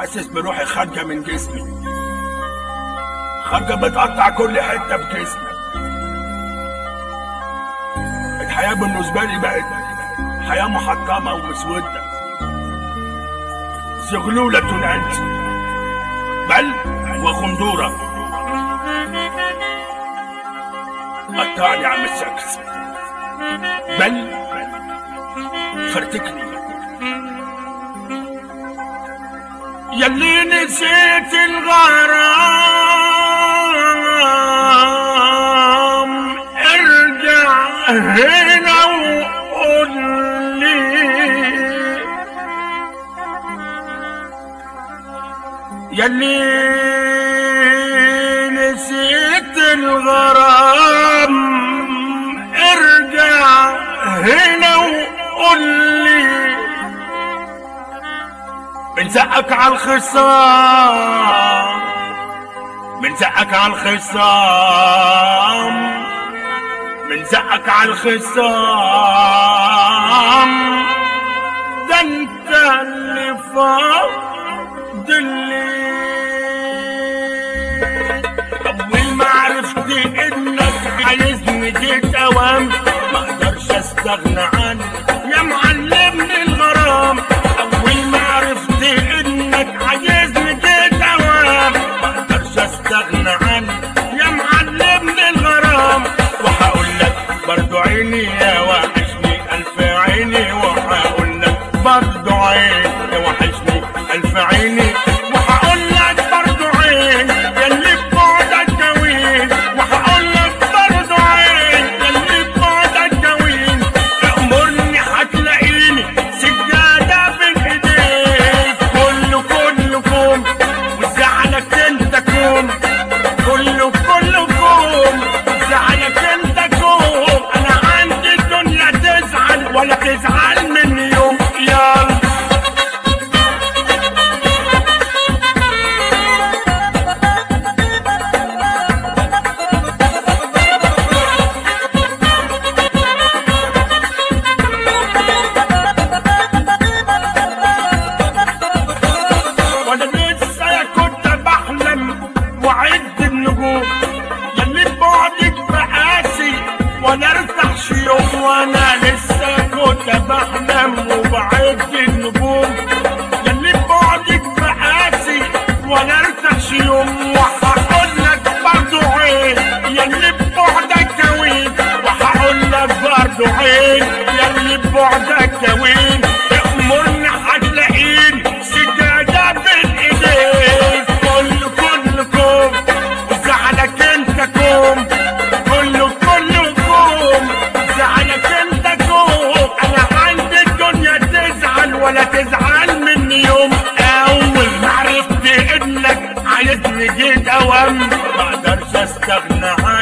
حاسس بروحي خارجه من جسمي خارجه بتقطع كل حته في جسمي الحياه بالنسبه لي بقت حياه محطمه ومسوده زغلوله انت بل وخندوره قطعني يا عم السكس بل فرتكني يلي نسيت الغرام ارجع هنا وقول لي يلي نسيت الغرام ارجع هنا وقول لي من زقك على الخصام من زقك على الخصام من زقك على الخصام ده انت اللي فاضل اول ما عرفت انك عايزني جيت اوام ما اقدرش استغنى عنك يا معلمني الغرام اول ما عرفت انك عايزني جيت اوام ما اقدرش استغنى عنك يا معلمني الغرام وهقول لك برضو عيني يا وحشني الف عيني وهقول لك برضو عيني يا وحشني الف عيني وهقول لك برضو عين يلي ببعدك جوين وهقول لك برضو عين يلي ببعدك جوين امرني هتلاقيني سجادة بين ايديك كله كله كوم وزعلك انت كوم كله كله كوم زعلك انت كوم انا عندي الدنيا تزعل ولا تزعل مني يوم يلا وانا لسه كنت بحلم وعد النجوم يلي ببعدك بقاسي وانا ارتاحش يوم وانا لسه كنت بحلم وبعد النجوم يلي ببعدك بقاسي وانا ارتاحش يوم وهقول لك برضو عين يلي ببعدك كوين وهقول لك برضو عين يلي ببعدك كوين امرني هتلاقيني سجادة بين ايديك كله كله كوم زعلك انت كوم كله كله كوم زعلك انت كوم انا عندي الدنيا تزعل ولا تزعل مني يوم اول ما عرفت انك عايزني جيت اوام ما اقدرش استغنى عنك